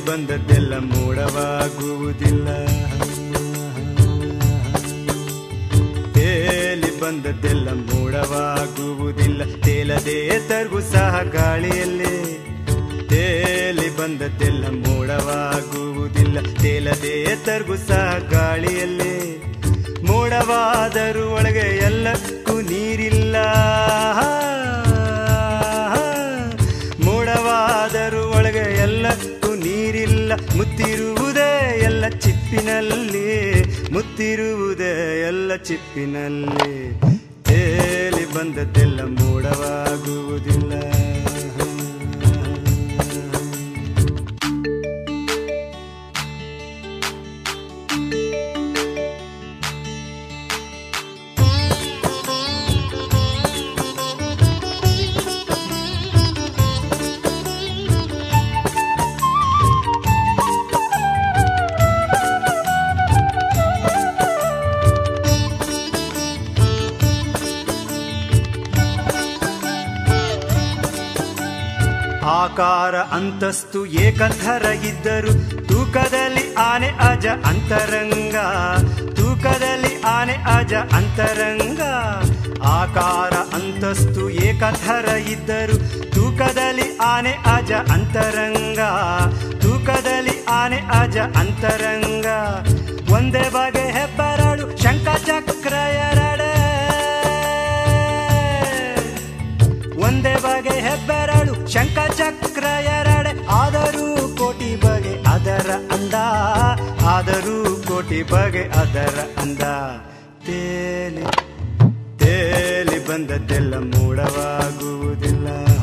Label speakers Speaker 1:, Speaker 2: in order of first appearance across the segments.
Speaker 1: ಬಂದದ್ದೆಲ್ಲ ಮೂಡವಾಗುವುದಿಲ್ಲ ತೇಲಿ ಬಂದದ್ದೆಲ್ಲ ಮೂಡವಾಗುವುದಿಲ್ಲ ತೇಲದೆ ತರ್ಗು ಸಹ ಗಾಳಿಯಲ್ಲಿ ತೇಲಿ ಬಂದದ್ದೆಲ್ಲ ಮೂಡವಾಗುವುದಿಲ್ಲ ತೇಲದೆ ತರ್ಗು ಸಹ ಗಾಳಿಯಲ್ಲಿ ಮೋಡವಾದರೂ ಒಳಗೆ ಎಲ್ಲಕ್ಕೂ ನೀರಿಲ್ಲ ಮೋಡವಾದರೂ ಒಳಗೆ ಎಲ್ಲಕ್ಕೂ ನೀರಿಲ್ಲ ಮುತ್ತಿರುವುದೇ ಎಲ್ಲ ಚಿಪ್ಪಿನಲ್ಲಿ ಮುತ್ತಿರುವುದೇ ಎಲ್ಲ ಚಿಪ್ಪಿನಲ್ಲಿ ತೇಲಿ ಬಂದದ್ದೆಲ್ಲ ಮೋಡವಾಗುವುದಿಲ್ಲ ಆಕಾರ ಅಂತಸ್ತು ಏಕಥರ ಇದ್ದರು ತೂಕದಲ್ಲಿ ಆನೆ ಅಜ ಅಂತರಂಗ ತೂಕದಲ್ಲಿ ಆನೆ ಅಜ ಅಂತರಂಗ ಆಕಾರ ಅಂತಸ್ತು ಏಕಥರ ಇದ್ದರು ತೂಕದಲ್ಲಿ ಆನೆ ಅಜ ಅಂತರಂಗ ತೂಕದಲ್ಲಿ ಆನೆ ಅಜ ಅಂತರಂಗ ಒಂದೇ ಬಗೆ ಹೆಬ್ಬರಳು ಶಂಖಚಕ್ರ ಎರಡೇ ಒಂದೇ ಬಗೆ ಹೆಬ್ಬೆರಳು ಶಂಖಚಕ್ರ ಎರಡೆ ಆದರೂ ಕೋಟಿ ಬಗೆ ಅದರ ಅಂದ ಆದರೂ ಕೋಟಿ ಬಗೆ ಅದರ ಅಂದ ತೇಲಿ ತೇಲಿ ಬಂದದ್ದೆಲ್ಲ ಮೂಡವಾಗುವುದಿಲ್ಲ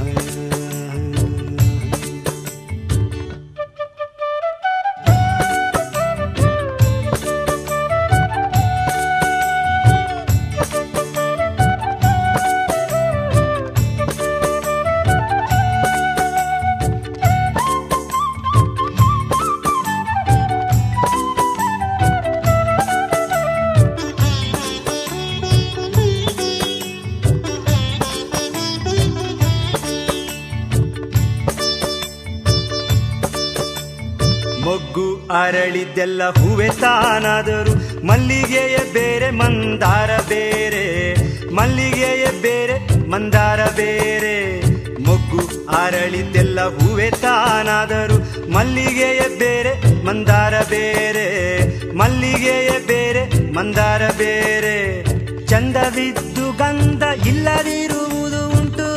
Speaker 1: ಮೊಗ್ಗು ಅರಳಿದ್ದೆಲ್ಲ ಹೂವೆ ತಾನಾದರು ಮಲ್ಲಿಗೆಯ ಬೇರೆ ಮಂದಾರ ಬೇರೆ ಮಲ್ಲಿಗೆಯ ಬೇರೆ ಮಂದಾರ ಬೇರೆ ಮೊಗ್ಗು ಅರಳಿದ್ದೆಲ್ಲ ಹೂವೆ ತಾನಾದರು ಮಲ್ಲಿಗೆಯ ಬೇರೆ ಮಂದಾರ ಬೇರೆ ಮಲ್ಲಿಗೆಯ ಬೇರೆ ಮಂದಾರ ಬೇರೆ ಚಂದವಿದ್ದು ಗಂಧ ಇಲ್ಲದಿರುವುದು ಉಂಟು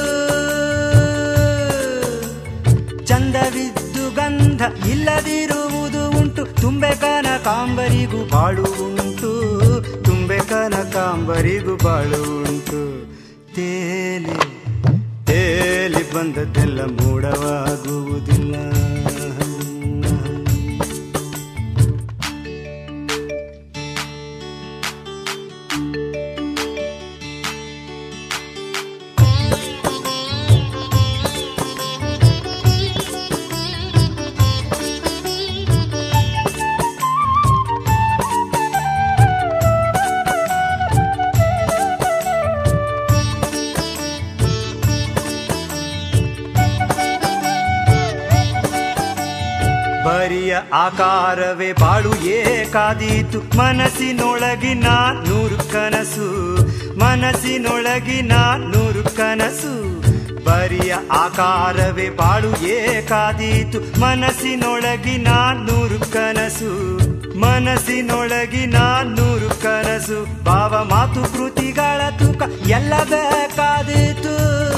Speaker 1: ಚಂದವಿದ್ದು ಗಂಧ ಇಲ್ಲದಿರುವುದು ಉಂಟು ತುಂಬೆ ಕನಕಾಂಬರಿಗೂ ಬಾಳು ಉಂಟು ತುಂಬೆ ಕನಕಾಂಬರಿಗೂ ಬಾಳು ಉಂಟು ತೇಲಿ ತೇಲಿ ಬಂದದ್ದೆಲ್ಲ ಮೂಡವಾಗುವುದಿಲ್ಲ ಬರಿಯ ಆಕಾರವೇ ಬಾಳು ಏಕಾದೀತು ಮನಸ್ಸಿನೊಳಗಿನ ನೂರು ಕನಸು ಮನಸ್ಸಿನೊಳಗಿನ ನೂರು ಕನಸು ಬರಿಯ ಆಕಾರವೇ ಬಾಳು ಏಕಾದೀತು ಮನಸ್ಸಿನೊಳಗಿನ ನೂರು ಕನಸು ಮನಸ್ಸಿನೊಳಗಿನ ನೂರು ಕನಸು ಭಾವ ಮಾತು ಕೃತಿಗಳ ತೂಕ ಎಲ್ಲ ಬೇಕಾದೀತು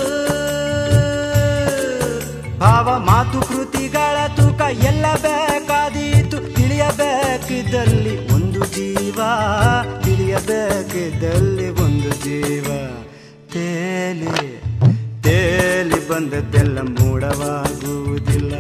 Speaker 1: ಭಾವ ಮಾತು ಕೃತಿಗಳ ತೂಕ ಎಲ್ಲ ಬೇಕಾದೀತು ತಿಳಿಯಬೇಕಿದ್ದಲ್ಲಿ ಒಂದು ಜೀವ ತಿಳಿಯಬೇಕಿದ್ದಲ್ಲಿ ಒಂದು ಜೀವ ತೇಲಿ ತೇಲಿ ಬಂದದ್ದೆಲ್ಲ ಮೂಡವಾಗುವುದಿಲ್ಲ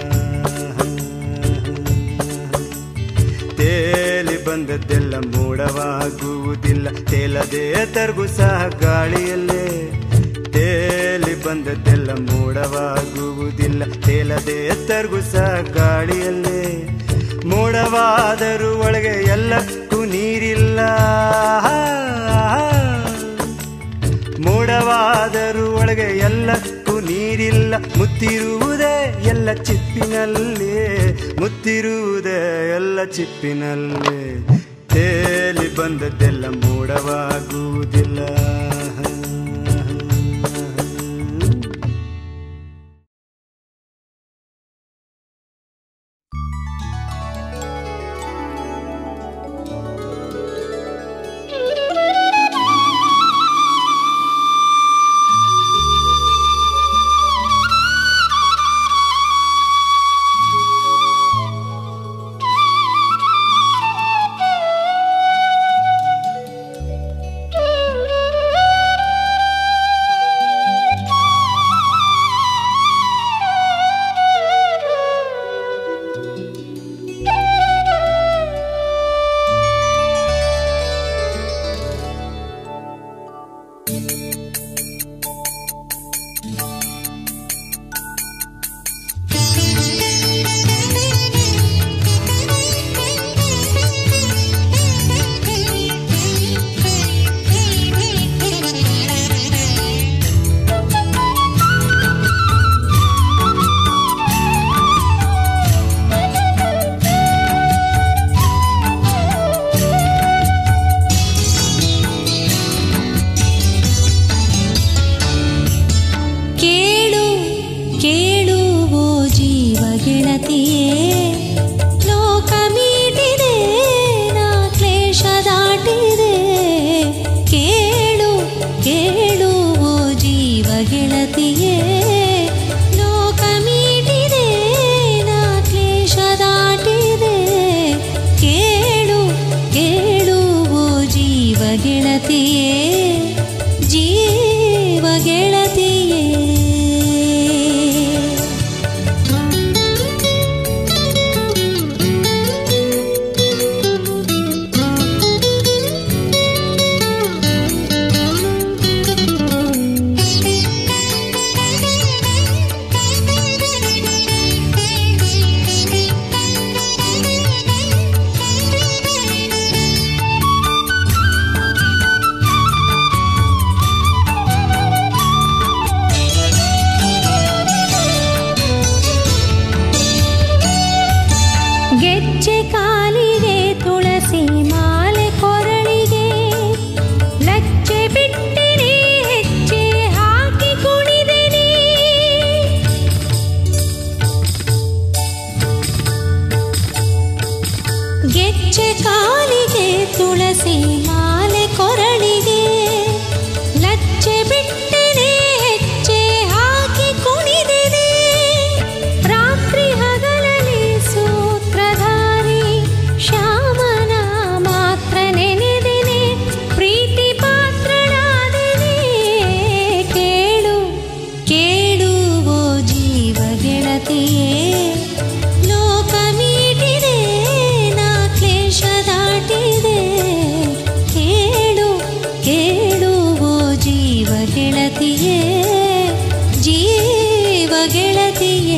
Speaker 1: ತೇಲಿ ಬಂದದ್ದೆಲ್ಲ ಮೂಡವಾಗುವುದಿಲ್ಲ ತೇಲದೆ ತರ್ಗು ಸಹ ಗಾಳಿಯಲ್ಲೇ ತೇಲಿ ಬಂದದ್ದೆಲ್ಲ ಮೂಡವಾಗುವುದಿಲ್ಲ ತೇಲದೆ ತರ್ಗು ಸಹ ಗಾಳಿಯಲ್ಲೇ ಮೋಡವಾದರೂ ಒಳಗೆ ಎಲ್ಲಕ್ಕೂ ನೀರಿಲ್ಲ ಮೋಡವಾದರೂ ಒಳಗೆ ಒಳಗೆ ಎಲ್ಲಕ್ಕೂ ನೀರಿಲ್ಲ ಮುತ್ತಿರುವುದೇ ಎಲ್ಲ ಚಿಪ್ಪಿನಲ್ಲೇ ಮುತ್ತಿರುವುದೇ ಎಲ್ಲ ಚಿಪ್ಪಿನಲ್ಲೇ ತೇಲಿ ಬಂದದ್ದೆಲ್ಲ ಮೂಡವಾಗುವುದಿಲ್ಲ
Speaker 2: ಕೇಳು ಕೇಳುವೋ ಜೀವ ಗೆಳತಿಯೇ ಲೋಕ ಮೀಟಿದೆ ನಾ ಕ್ಲೇಶ ದಾಟಿದೆ ಕೇಳು ಕೇಳುವೋ ಜೀವ ಗೆಳತಿಯೇ ಲೋಕ ಮೀಟಿದೆ ನಾ ಕ್ಲೇಶ ದಾಟಿದೆ ಕೇಳು ಕೇಳುವೋ ಜೀವ ಗೆಳತಿಯೇ ಜೀವ ಗೆಳತಿಯೇ ಗೆಜ್ಜೆ ಕಾಲಿಗೆ ತುಳಸಿ ಮಾಲೆ ಕೊರಳಿಗೆ ಲಜ್ಜೆ ಬಿಟ್ಟಿನಿ ಹೆಜ್ಜೆ ಹಾಕಿ ಕುಣಿದೆನಿ ಗೆಜ್ಜೆ ಕಾಲಿಗೆ ತುಳಸಿ ಮಾಲೆ ಕೊರಳಿಗೆ ಲಜ್ಜೆ ಬಿಟ್ಟಿನಿ ಹೆಜ್ಜೆ ಹಾಕಿ ಕುಣಿದೆನೆ ರಾತ್ರಿ ಹಗಲಲ್ಲಿ ಸೂತ್ರಧಾರಿ ಶ್ಯಾಮನ ಮಾತ್ರ ನೆನೆದೆನೆ ಪ್ರೀತಿ ಪಾತ್ರಳಾದೆನೆ ಕೇಳು ಕೇಳುವೋ ಜೀವ ಗೆಳತಿಯೇ ಲೋಕ ಮೀಟಿದೆ ನಾ ಕ್ಲೇಶ ದಾಟಿದೆ ಕೇಳು ಕೇಳುವೋ ಜೀವ ಗೆಳತಿಯೇ ಜೀವ ಗೆಳತಿಯೇ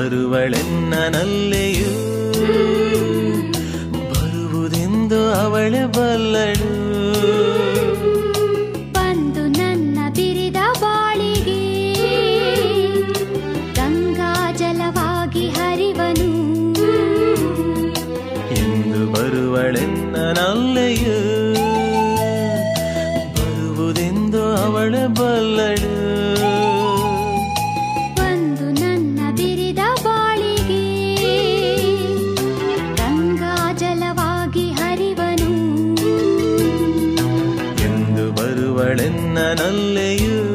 Speaker 3: ಬರುವಳೆನ್ನನಲ್ಲೆಯೂ ಬರುವುದೆಂದು ಅವಳೆ ಬಲ್ಲಳು
Speaker 2: ಬಂದು ನನ್ನ ಬಿರಿದ ಬಾಳಿಗೆ ಗಂಗಾ ಜಲವಾಗಿ ಹರಿವನು
Speaker 3: ಎಂದು ಬರುವಳೆನ್ನನಲ್ಲೆಯೂ ಬರುವುದೆಂದು ಅವಳೆ ಬಲ್ಲಳು
Speaker 2: ಬಂದು ನನ್ನ ಬಿರಿದ ಬಾಳಿಗೆ ಗಂಗಾ ಜಲವಾಗಿ ಹರಿವನು
Speaker 3: ಎಂದು ಬರುವಳೆನ್ನನಲ್ಲೆಯೂ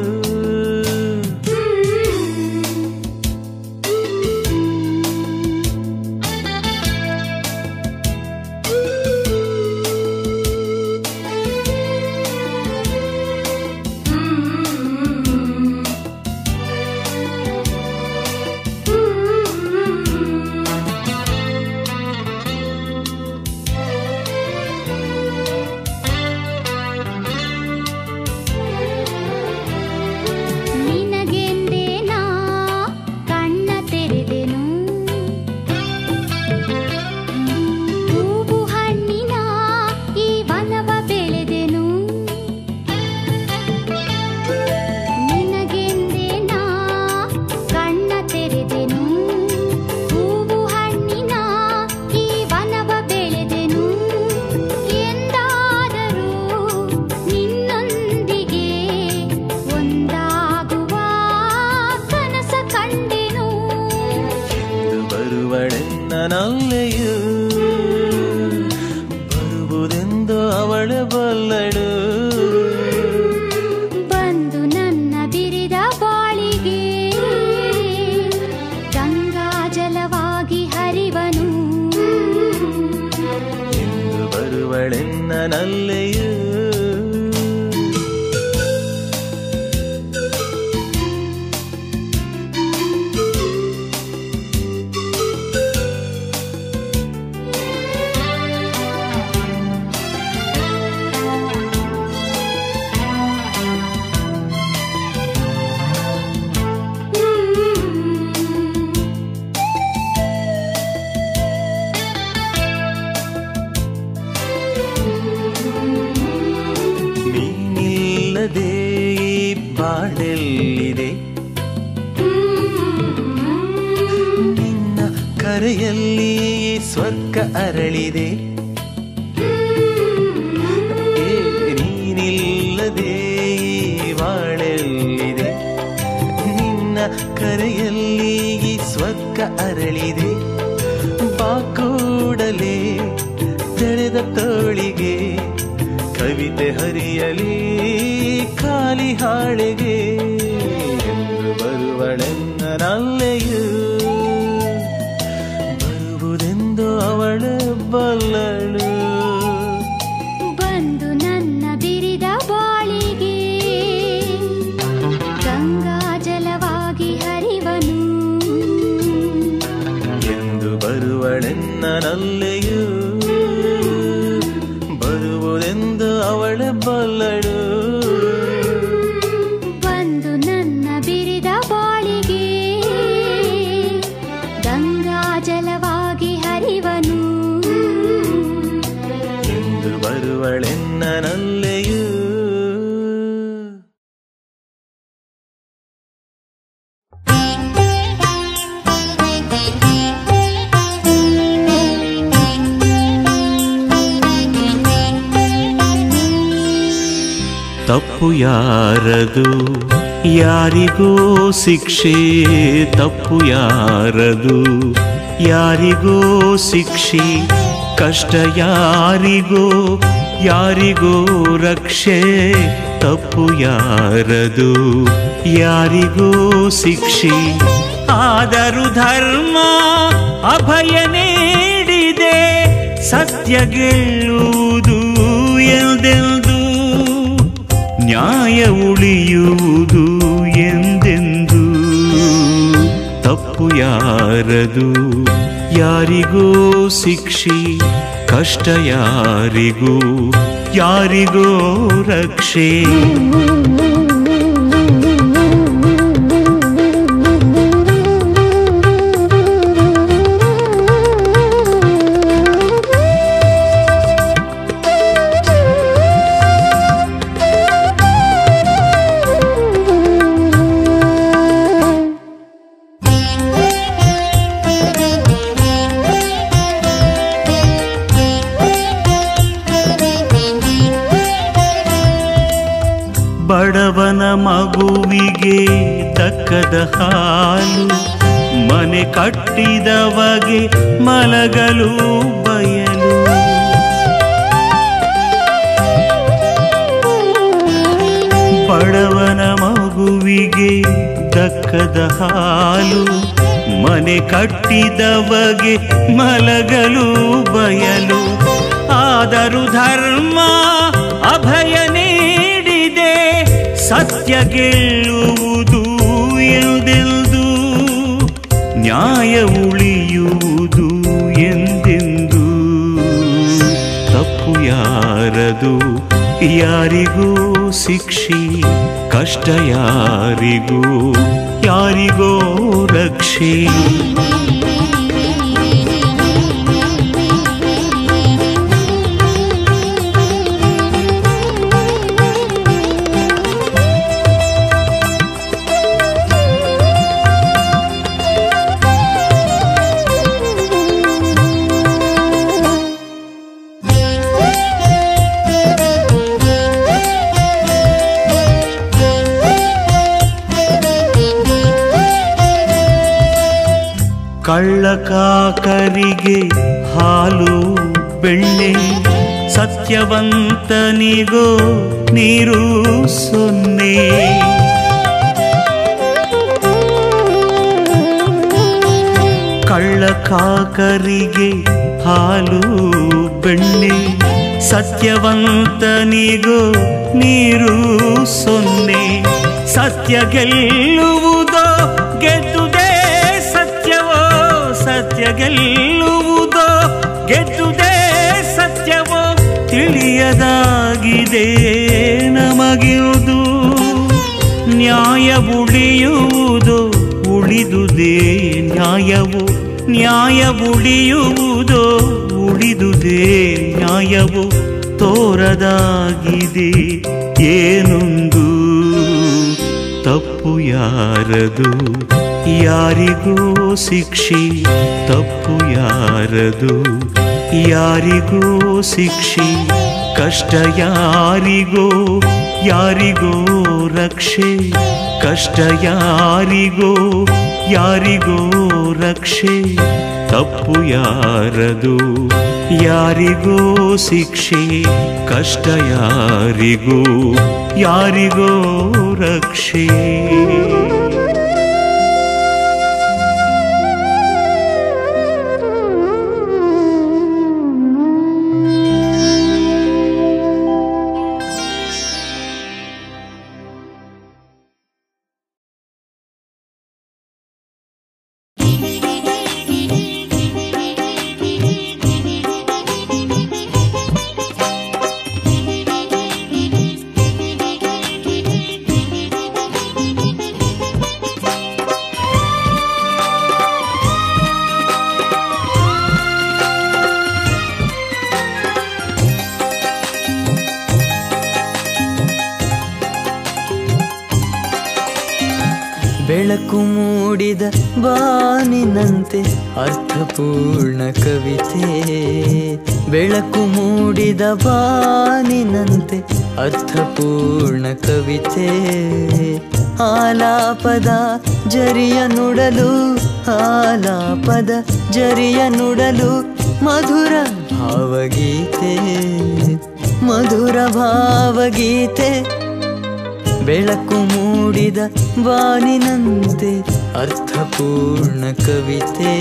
Speaker 2: ನಿನಗೆಂದೇ ನಾ ಕಣ್ಣ ತೆರೆದೆನು ಹೂವು ಹಣ್ಣಿನ ಈ ವನವ ಬೆಳೆದೆನು ನಿನಗೆಂದೇ ನಾ ಕಣ್ಣ ತೆರೆದೆನು ಹೂವು ಹಣ್ಣಿನ ಈ ವನವ ಬೆಳೆದೆನು ಎಂದಾದರೂ ನಿನ್ನೊಂದಿಗೆ ಒಂದಾಗುವ ಕನಸ ಕಂಡೆನು
Speaker 3: ಎಂದು ಬರುವಳೆನ್ನನಲ್ಲೆಯೂ ಬರುವುದೆಂದು ಅವಳೆ ಬಲ್ಲಳು
Speaker 2: ಬಂದು ನನ್ನ ಬಿರಿದ ಬಾಳಿಗೆ ಗಂಗಾ ಜಲವಾಗಿ ಹರಿವನು
Speaker 3: ಎಂದು ಬರುವಳೆನ್ನನಲ್ಲೆಯೂ ನೀನಿಲ್ಲದೆ ಈ ಬಾಳೆಲ್ಲಿದೆ ನಿನ್ನ ಕರೆಯಲ್ಲಿ ಸ್ವರ್ಗ ಅರಳಿದೆ ಏ, ನೀನಿಲ್ಲದೆ ಈ ಬಾಳೆಲ್ಲಿದೆ ನಿನ್ನ ಕರೆಯಲ್ಲಿ ಸ್ವರ್ಗ ಅರಳಿದೆ ಬಾಕೂಡಲೇ ತೆರೆದ ತೋಳಿಗೆ ಕವಿತೆ ಹರಿಯಲಿ ಖಾಲಿ ಹಾಳೆಗೆ ಎಂದು ಬರುವಳೆನ್ನನಲ್ಲೆಯೂ ಬರುವುದೆಂದು ಅವಳ ಬಲ್ಲಳು
Speaker 2: ಬಂದು ನನ್ನ ಬಿರಿದ ಬಾಳಿಗೆ ಗಂಗಾ ಜಲವಾಗಿ ಹರಿವನು
Speaker 3: ಎಂದು ಬರುವಳೆನ್ನನಲ್ಲೆಯೂ ಬರುವುದೆಂದು ಅವಳ ಬಲ್ಲಳು
Speaker 2: ಬಂದು ನನ್ನ ಬಿರಿದ ಬಾಳಿಗೆ ಗಂಗಾ ಜಲವಾಗಿ ಹರಿವನು
Speaker 3: ಎಂದು ಬರುವಳೆನ್ನನಲ್ಲೆಯೂ ತಪ್ಪು ಯಾರದು ಯಾರಿಗೋ ಶಿಕ್ಷೆ ತಪ್ಪು ಯಾರದು ಯಾರಿಗೋ ಶಿಕ್ಷೆ ಕಷ್ಟ ಯಾರಿಗೋ ಯಾರಿಗೋ ರಕ್ಷೆ ತಪ್ಪು ಯಾರದು ಯಾರಿಗೋ ಶಿಕ್ಷೆ ಆದರೂ ಧರ್ಮ ಅಭಯ ನೀಡಿದೆ ಸತ್ಯ ಗೆಲ್ಲುವುದು ಎಂದೆಂದು ನ್ಯಾಯ ಉಳಿಯುವುದು ಎಂದೆಂದು ತಪ್ಪು ಯಾರದು ಯಾರಿಗೋ ಶಿಕ್ಷೆ ಕಷ್ಟ ಯಾರಿಗೂ ಯಾರಿಗೋ ರಕ್ಷೆ ಹಾಲು ಮನೆ ಕಟ್ಟಿದವಗೆ ಮಲಗಲು ಬಯಲು ಬಡವನ ಮಗುವಿಗೆ ದಕ್ಕದ ಹಾಲು ಮನೆ ಕಟ್ಟಿದವಗೆ ಮಲಗಲು ಬಯಲು ಆದರೂ ಧರ್ಮ ಅಭಯ ನೀಡಿದೆ ಸತ್ಯ ಗೆಲ್ಲುವುದು ಎಂದೆಂದು ನ್ಯಾಯ ಉಳಿಯುವುದು ಎಂದೆಂದು ತಪ್ಪು ಯಾರದು ಯಾರಿಗೂ ಶಿಕ್ಷೆ ಕಷ್ಟ ಯಾರಿಗೂ ಯಾರಿಗೋ ರಕ್ಷೆ ಕಳ್ಳಕಾಕರಿಗೆ ಹಾಲು ಬೆಣ್ಣೆ ಸತ್ಯವಂತನಿಗೋ ನೀರು ಸೊನ್ನೆ ಕಳ್ಳಕಾಕರಿಗೆ ಹಾಲು ಬೆಣ್ಣೆ ಸತ್ಯವಂತನಿಗೋ ನೀರು ಸೊನ್ನೆ ಸತ್ಯ ಗೆಲ್ಲುವುದೋ ಗೆದ್ದುದೇ ಸತ್ಯವೋ ಸತ್ಯ ಗೆಲ್ಲುವುದೋ ಗೆದ್ದುದೇ ಸತ್ಯವೋ ತಿಳಿಯದಾಗಿದೆ ನಮಗಿರುವುದು ನ್ಯಾಯ ಉಳಿಯುವುದು ಉಳಿದುದೇ ನ್ಯಾಯವು ನ್ಯಾಯ ಉಳಿಯುವುದೋ ಉಳಿದುದೇ ನ್ಯಾಯವು ತೋರದಾಗಿದೆ ಏನೊಂದು ತಪ್ಪು ಯಾರದು ಯಾರಿಗೋ ಶಿಕ್ಷೆ ತಪ್ಪು ಯಾರದು ಯಾರಿಗೋ ಶಿಕ್ಷೆ ಕಷ್ಟ ಯಾರಿಗೋ ಯಾರಿಗೋ ರಕ್ಷೆ ಕಷ್ಟ ಯಾರಿಗೋ ಯಾರಿಗೋ ರಕ್ಷೆ ತಪ್ಪು ಯಾರದು ಯಾರಿಗೋ ಶಿಕ್ಷೆ ಕಷ್ಟ ಯಾರಿಗೋ ಯಾರಿಗೋ ರಕ್ಷೆ
Speaker 4: ಬೆಳಕು ಮೂಡಿದ ಬಾನಿನಂತೆ ಅರ್ಥಪೂರ್ಣ ಕವಿತೆ ಬೆಳಕು ಮೂಡಿದ ಬಾನಿನಂತೆ ಅರ್ಥಪೂರ್ಣ ಕವಿತೆ ಆಲಾಪದ ಜರಿಯ ನುಡಲು ಆಲಾಪದ ಜರಿಯ ನುಡಲು ಮಧುರ ಭಾವಗೀತೆ ಮಧುರ ಭಾವಗೀತೆ ಬೆಳಕು ಮೂಡಿದ ಬಾನಿನಂತೆ ಅರ್ಥಪೂರ್ಣ ಕವಿತೆ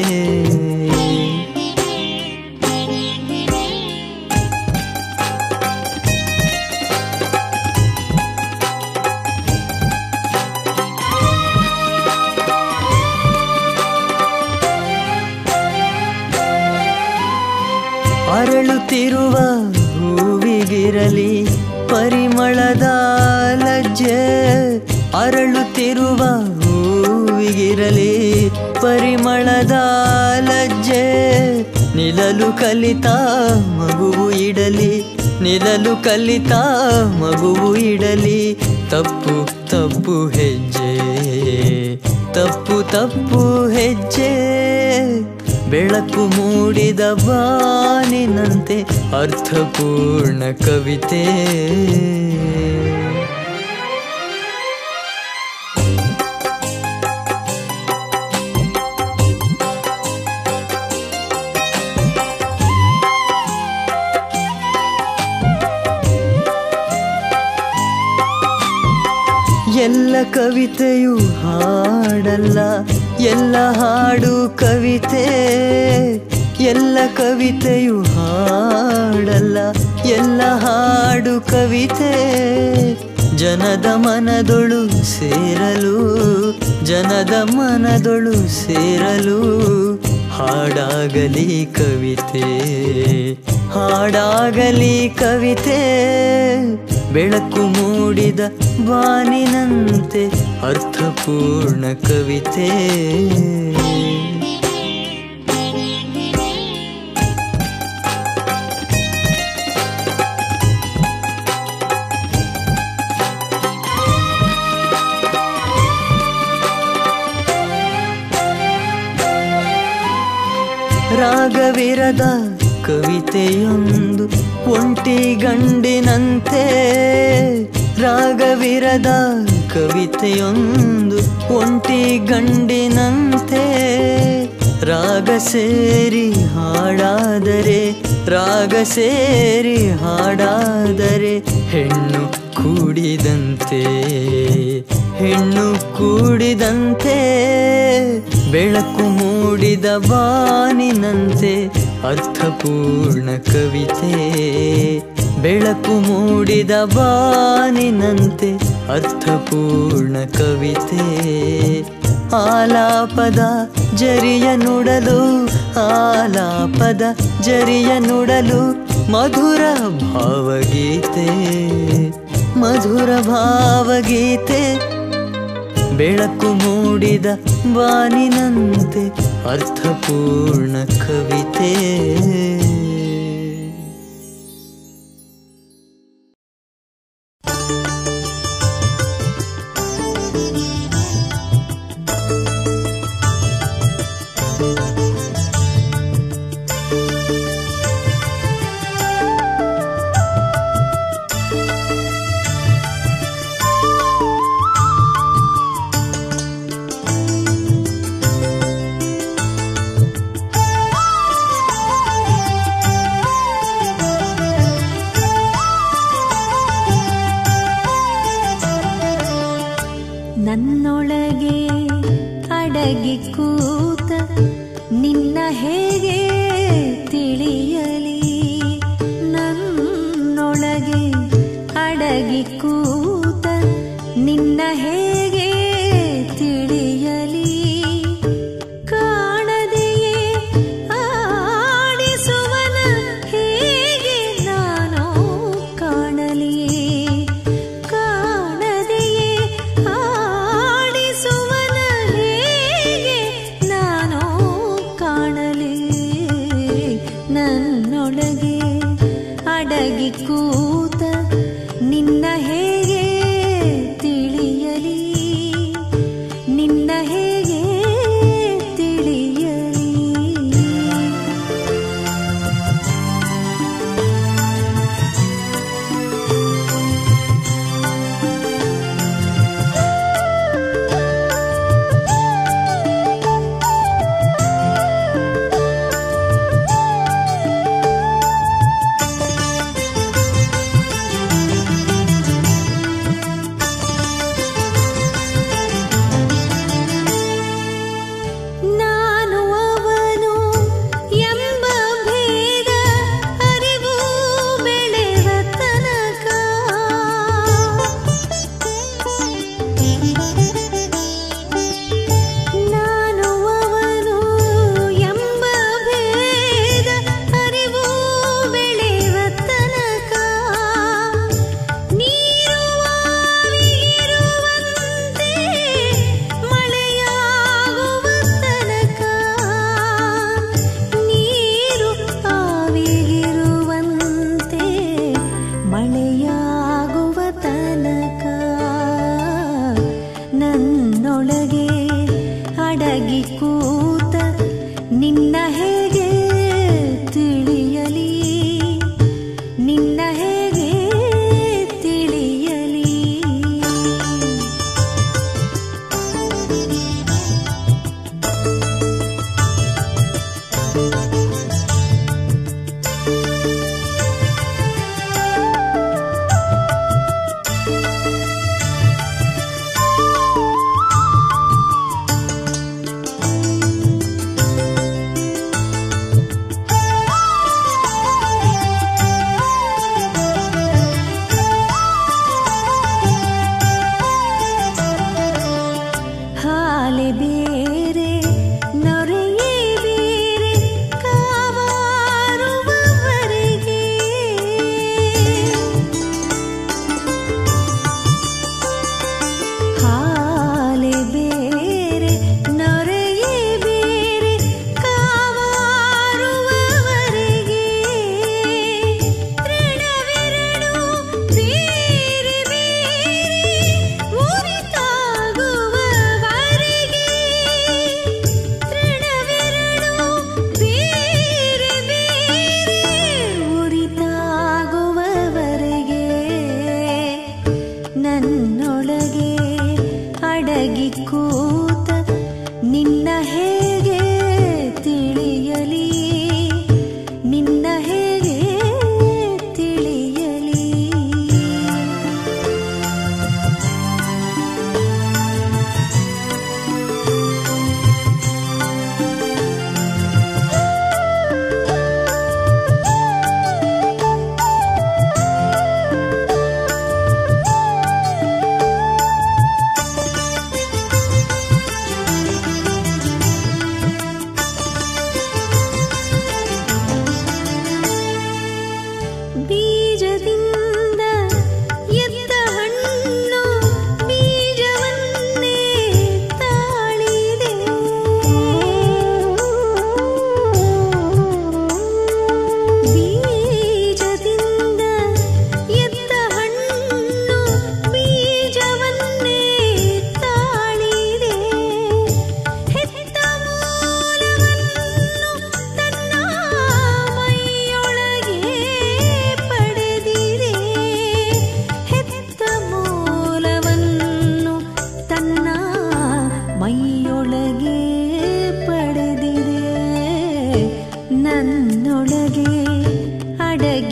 Speaker 4: ಅರಳುತ್ತಿರುವ ಹೂವಿಗಿರಲಿ ಪರಿಮಳದ ಲಜ್ಜೆ ಅರಳುತ್ತಿರುವ ಹೂವಿಗಿರಲಿ ಪರಿಮಳದ ಲಜ್ಜೆ ನಿಲ್ಲಲು ಕಲಿತ ಮಗುವು ಇಡಲಿ ನಿಲ್ಲಲು ಕಲಿತ ಮಗುವು ಇಡಲಿ ತಪ್ಪು ತಪ್ಪು ಹೆಜ್ಜೆ ತಪ್ಪು ತಪ್ಪು ಹೆಜ್ಜೆ ಬೆಳಕು ಮೂಡಿದ ಬಾನಿನಂತೆ ಅರ್ಥಪೂರ್ಣ ಕವಿತೆ ಎಲ್ಲ ಕವಿತೆಯು ಹಾಡಲ್ಲ ಎಲ್ಲ ಹಾಡು ಕವಿತೆ ಎಲ್ಲ ಕವಿತೆಯು ಹಾಡಲ್ಲ ಎಲ್ಲ ಹಾಡು ಕವಿತೆ ಜನದ ಮನದೊಳು ಸೇರಲು ಜನದ ಮನದೊಳು ಸೇರಲು ಹಾಡಾಗಲಿ ಕವಿತೆ ಹಾಡಾಗಲಿ ಕವಿತೆ ಬೆಳಕು ಮೂಡಿದ ಬಾನಿನಂತೆ ಅರ್ಥಪೂರ್ಣ ಕವಿತೆ ರಾಗವಿರದ ಕವಿತೆಯೊಂದು ಒಂಟಿ ಗಂಡಿನಂತೆ ರಾಗವಿರದ ಕವಿತೆಯೊಂದು ಒಂಟಿ ಗಂಡಿನಂತೆ ರಾಗ ಸೇರಿ ಹಾಡಾದರೆ ರಾಗ ಸೇರಿ ಹಾಡಾದರೆ ಹೆಣ್ಣು ಕೂಡಿದಂತೆ ಹೆಣ್ಣು ಕೂಡಿದಂತೆ ಬೆಳಕು ಮೂಡಿದ ಬಾನಿನಂತೆ ಅರ್ಥಪೂರ್ಣ ಕವಿತೆ ಬೆಳಕು ಮೂಡಿದ ಬಾನಿನಂತೆ ಅರ್ಥಪೂರ್ಣ ಕವಿತೆ ಆಲಾಪದ ಜರಿಯ ನುಡಲು ಆಲಾಪದ ಜರಿಯ ನುಡಲು ಮಧುರ ಭಾವಗೀತೆ ಮಧುರ ಭಾವಗೀತೆ ಬೆಳಕು ಮೂಡಿದ ಬಾನಿನಂತೆ ಅರ್ಥಪೂರ್ಣ ಕವಿತೆ
Speaker 5: ನನ್ನೊಳಗೆ ಅಡಗಿ ಕೂತ ನಿನ್ನ ಹೇಗೆ ತಿಳಿಯಲಿ ನನ್ನೊಳಗೆ ಅಡಗಿ ಕೂತ ನಿನ್ನ ಹೇಗೆ ತಿಳಿಯಲಿ ಕಾಣದೆಯೇ ಆಡಿಸುವನ ಹೇಗೆ ನಾನು ಕಾಣಲಿ ಕಾಣದೆಯೇ ಆಡಿಸುವನ ಹೇಗೆ ನಾನು ಕಾಣಲಿ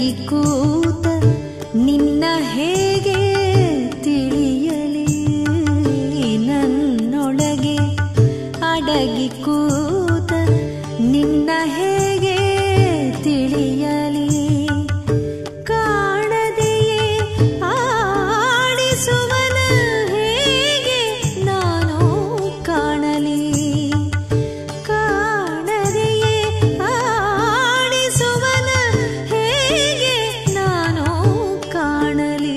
Speaker 5: ಅಡಗಿ ಕೂತ ನಿನ್ನ ಹೇಗೆ ತಿಳಿಯಲಿ ನನ್ನೊಳಗೆ ಅಡಗಿ ಕೂತ ನಿನ್ನ ಹೇಗೆ ತಿಳಿಯಲಿ ಕಾಣದೆಯೇ ಆಡಿಸುವನ ಹೇಗೆ ನಾನು ಕಾಣಲಿ ಕಾಣದೆಯೇ ಆಡಿಸುವನ ಹೇಗೆ ನಾನು ಕಾಣಲಿ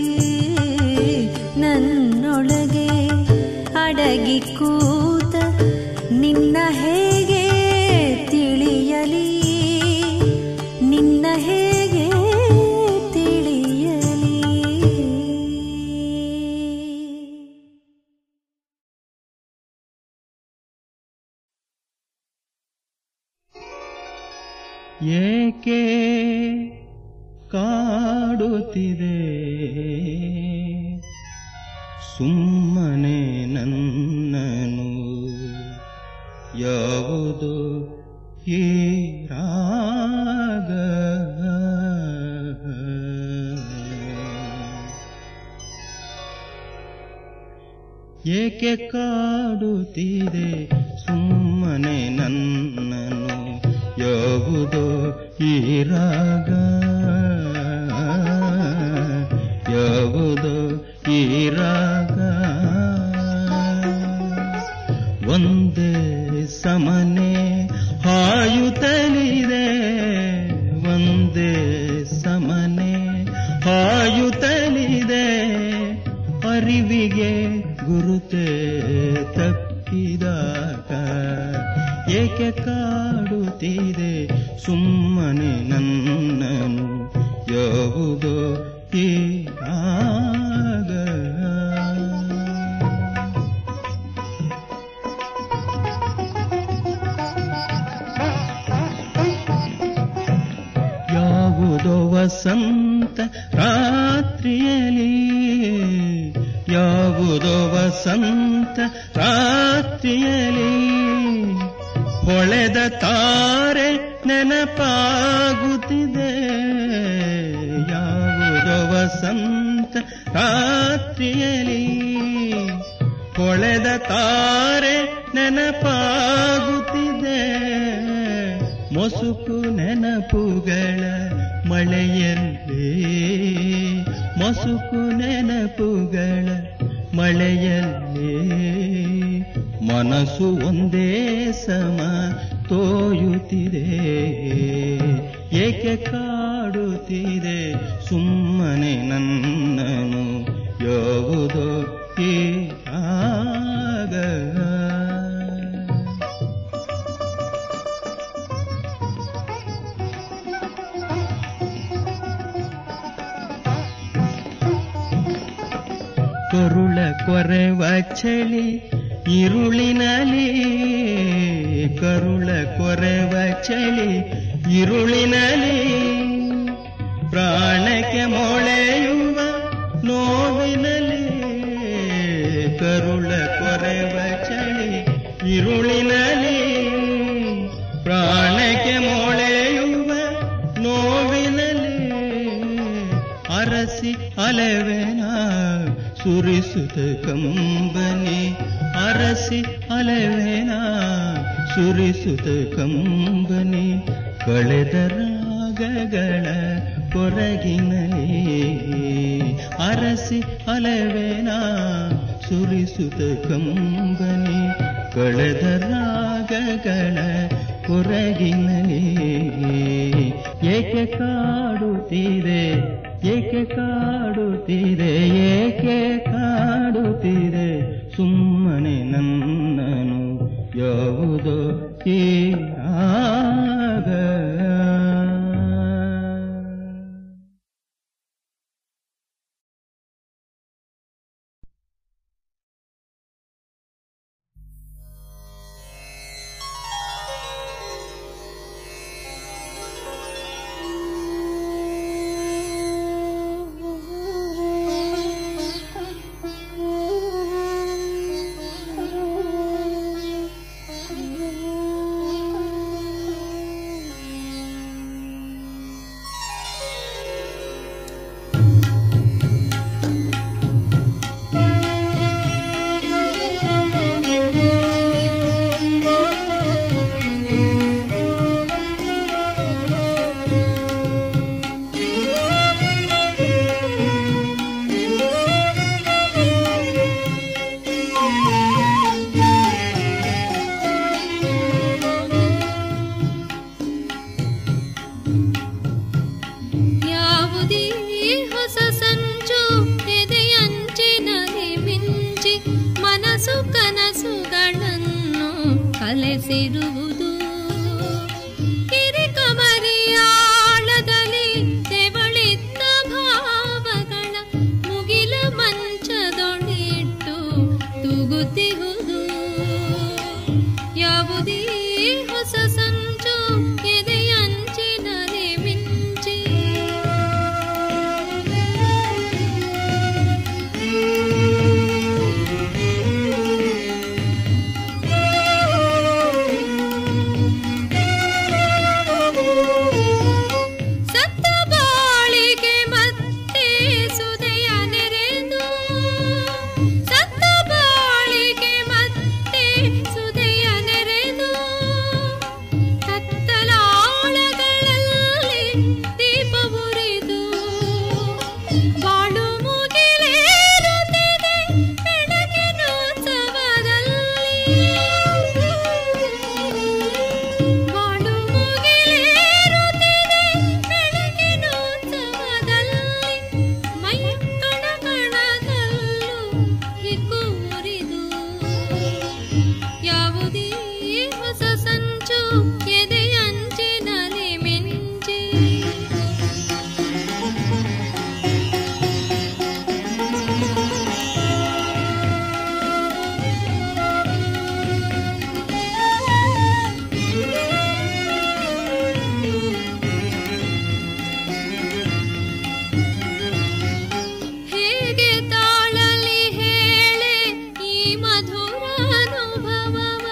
Speaker 5: ನನ್ನೊಳಗೆ ಅಡಗಿ ಕೂತ ನಿನ್ನ ಹೇಗೆ ತಿಳಿಯಲಿ ನಿನ್ನ ಹೇಗೆ ತಿಳಿಯಲಿ
Speaker 3: ಏಕೆ ಕಾಡುತ್ತಿದೆ ಸುಮ್ಮನೆ ನನ್ನನು ಯಾವುದು ಈ ರಾಗ ಏಕೆ ಕಾಡುತ್ತಿದೆ ಸುಮ್ಮನೆ ನನ್ನನು ಯಾವುದೋ ಈ ರಾಗ ಯಾವುದೋ ಈ ರಾಗ ಒಂದೇ ಸಮನೆ ಹಾಯುತ್ತಲಿದೆ ಒಂದೇ ಸಮನೆ ಹಾಯುತ್ತಲಿದೆ ಅರಿವಿಗೆ ಗುರುತೆ ತಪ್ಪಿದಾಗ ಏಕೆ ಕಾಡುತ್ತಿದೆ ಸುಮ್ಮನೆ ನನ್ನನು ಯಾವುದೋ ಈ ಆಗ ಯಾವುದೋ ವಸಂತ ರಾತ್ರಿಯಲಿ ಯಾವುದೋ ವಸಂತ ರಾತ್ರಿಯಲಿ ಹೊಳೆದ ತಾರೆ ನೆನಪಾಗುತ್ತಿದೆ ಯಾವುದೋ ವಸಂತ ರಾತ್ರಿಯಲಿ ಹೊಳೆದ ತಾರೆ ನೆನಪಾಗುತ್ತಿದೆ ಮೊಸುಕು ನೆನಪುಗಳ ಮಳೆಯಲ್ಲಿ ಮೊಸುಕು ನೆನಪುಗಳ ಮಳೆಯಲ್ಲಿ ಮನಸ್ಸು ಒಂದೇ ಸಮ ತೋಯುತ್ತಿದೆ ಏಕೆ ಕಾಡುತ್ತಿದೆ ಸುಮ್ಮನೆ ನನ್ನನು ಯಾವುದೋ ಈ ಆಗ ಕರುಳ ಕೊರೆವ ಚಳಿ ಇರುಳಿನಲಿ ಕರುಳ ಕೊರೆವ ಚಳಿ ಇರುಳಿನಲಿ ಪ್ರಾಣಕ್ಕೆ ಮೊಳೆಯುವ ನೋವಿನಲಿ ಕರುಳ ಕೊರೆವ ಚಳಿ ಇರುಳಿನಲಿ ಪ್ರಾಣಕ್ಕೆ ಮೊಳೆಯುವ ನೋವಿನಲಿ ಅರಸಿ ಅಲೆವೆನ ಸುರಿಸುತ್ತ ಕಂಬನಿ ಅರಸಿ ಅಲೆವೆನ ಸುರಿಸುತ್ತ ಕಂಬನಿ ಕಳೆದ ರಾಗಗಳ ಕೊರಗಿನಲಿ ಅರಸಿ ಅಲೆವೆನ ಸುರಿಸುತ್ತ ಕಂಬನಿ ಕಳೆದ ರಾಗಗಳ ಕೊರಗಿನಲಿ ಏಕೆ ಕಾಡುತ್ತೀರೆ ಏಕೆ ಕಾಡುತ್ತೀರೆ ಏಕೆ ಕಾಡುತ್ತೀರೆ ಸುಮ್ಮನೆ ನನ್ನನು ಯಾವುದೋ ಈ ರಾಗ
Speaker 2: Thank you.
Speaker 6: ಕಲೆಸಿರುವುದು ಕಿರಿಕಮರಿಯಾಳದಲ್ಲಿ ತೆವಳಿದ್ದ ಭಾವಗಳ ಮುಗಿಲ ಮಂಚದೊಳಿಟ್ಟು ತೂಗುತ್ತಿಹುದು ಯಾವುದೇ ಹೊಸ ಸಂಚು ಎದೆಯಂಚಿನಲ್ಲಿ ಮಿಂಚಿ ಸತ್ತ ಬಾಳಿಗೆ ಮತ್ತೆ ಸುದೆಯ ನೆರೆದು ಸತ್ತ ಬಾಳಿಗೆ ಮತ್ತೆ ಸುದೆಯ ನೆರೆದು ಕತ್ತಲಾಳಗಳಲ್ಲಿ ದೀಪ ಉರಿದು ಬಾಳು ಮುಗಿಲೇರುತ್ತಿದೆ ಬೆಳಗಿನೋತ್ಸವದಲ್ಲಿ ಬಾಳು ಮುಗಿಲೇರುತ್ತಿದೆ ಬೆಳಗಿನೋತ್ಸವದಲ್ಲಿ ಮೈ ಕಣ ಕಣದಲ್ಲೂ ಹಿಗ್ಗು ಉರಿದು ಯಾವುದೇ ಹೊಸ ಸಂಚು ಎದೆಯಂಚಿನಲ್ಲಿ ಮಿಂಚಿ ಹೇಗೆ ತಾಳಲಿ ಹೇಳೆ ಈ ಮಧುರ ಅನುಭವವ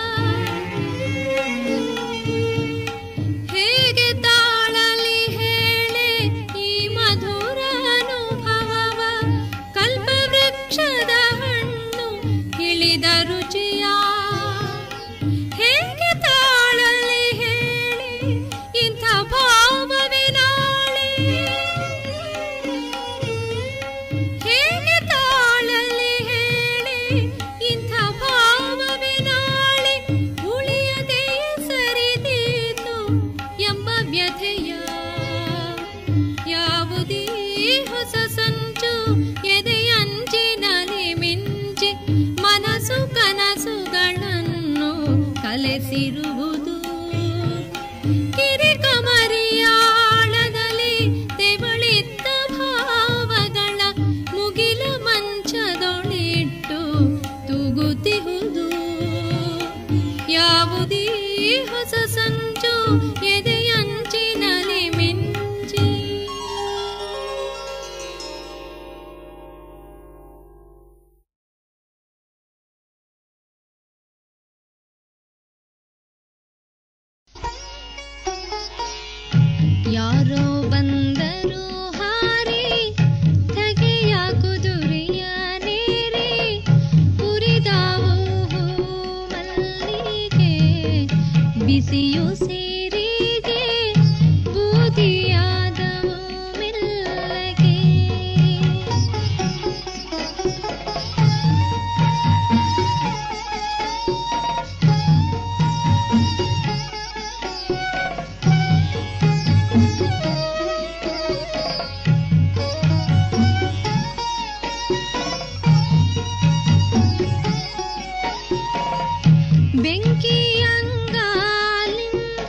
Speaker 6: ಹೇಗೆ ತಾಳಲಿ ಹೇಳೆ ಈ ಮಧುರ ಅನುಭವವ ಕಲ್ಪವೃಕ್ಷದ ಹಣ್ಣು ಇಳಿದ ರುಚಿಯ ಹೇಗೆ ತಾಳಲಿ ಹೇಳಿ ಇಂಥ ಭಾವವೇ ನಾಳೆ ಹೇಗೆ ತಾಳಲಿ ಹೇಳಿ ಇಂಥ ಭಾವವೇ ನಾಳೆ ಉಳಿಯದೆ ಸರಿದೀತು ಎಂಬ ವ್ಯಥೆಯ ಯಾವುದೇ ಹೊಸ ಸಂಚು ಎದೆಯಂಚಿನಲ್ಲಿ ಮಿಂಚಿ ಮನಸ್ಸು ಕನಸುಗಳನ್ನು ಕಲೆಸಿರುವುದು ಕಿರಿಕಮರಿಯಾಳದಲ್ಲಿ ತೆವಳಿದ್ದ ಭಾವಗಳ ಮುಗಿಲ ಮಂಚದೊಳಿಟ್ಟು ತೂಗುತ್ತಿಹುದು ಯಾವುದೇ ಹೊಸ ಸಂಚು ಎದೆಯಂಚಿನಲ್ಲಿ ಮಿಂಚಿ ಯಾರೋ ಬಂದರು ಹಾರಿ ತಗೆಯ ಕುದುರೆಯ ನೇರಿ ಕುರಿದಾವು ಮಲ್ಲಿಗೆ ಬಿಸಿಯು ಸೇರಿಗೆ ಬೂದಿಯಾದವು ಮೆಲ್ಲಗೆ ಬೆಂಕಿಯಂಗಾಲಿಂಬ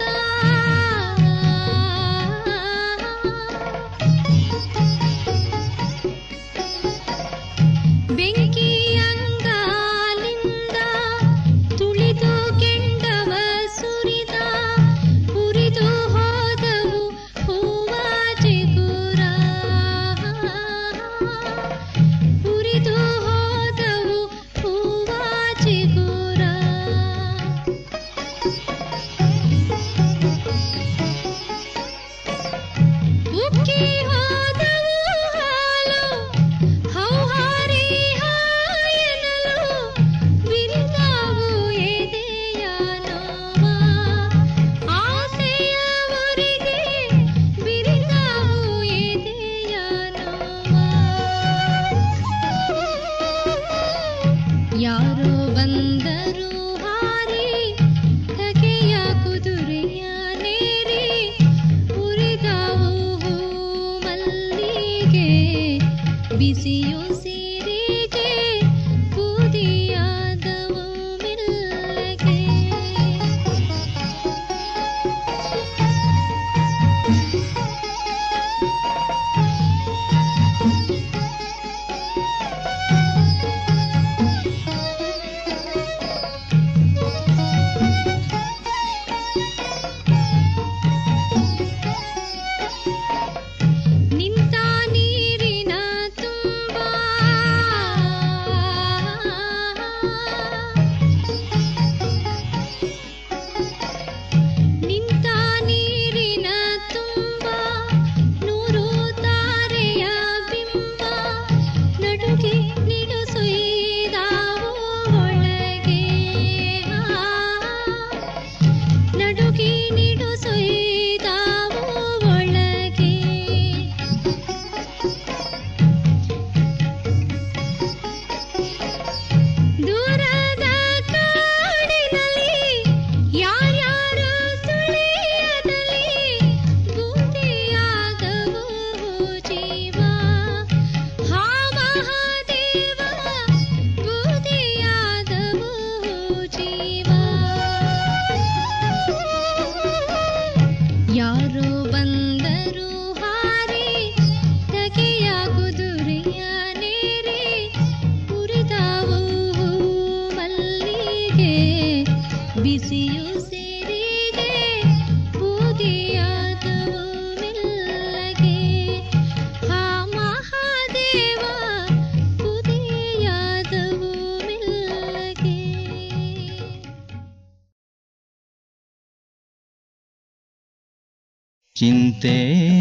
Speaker 3: ಚಿಂತೆ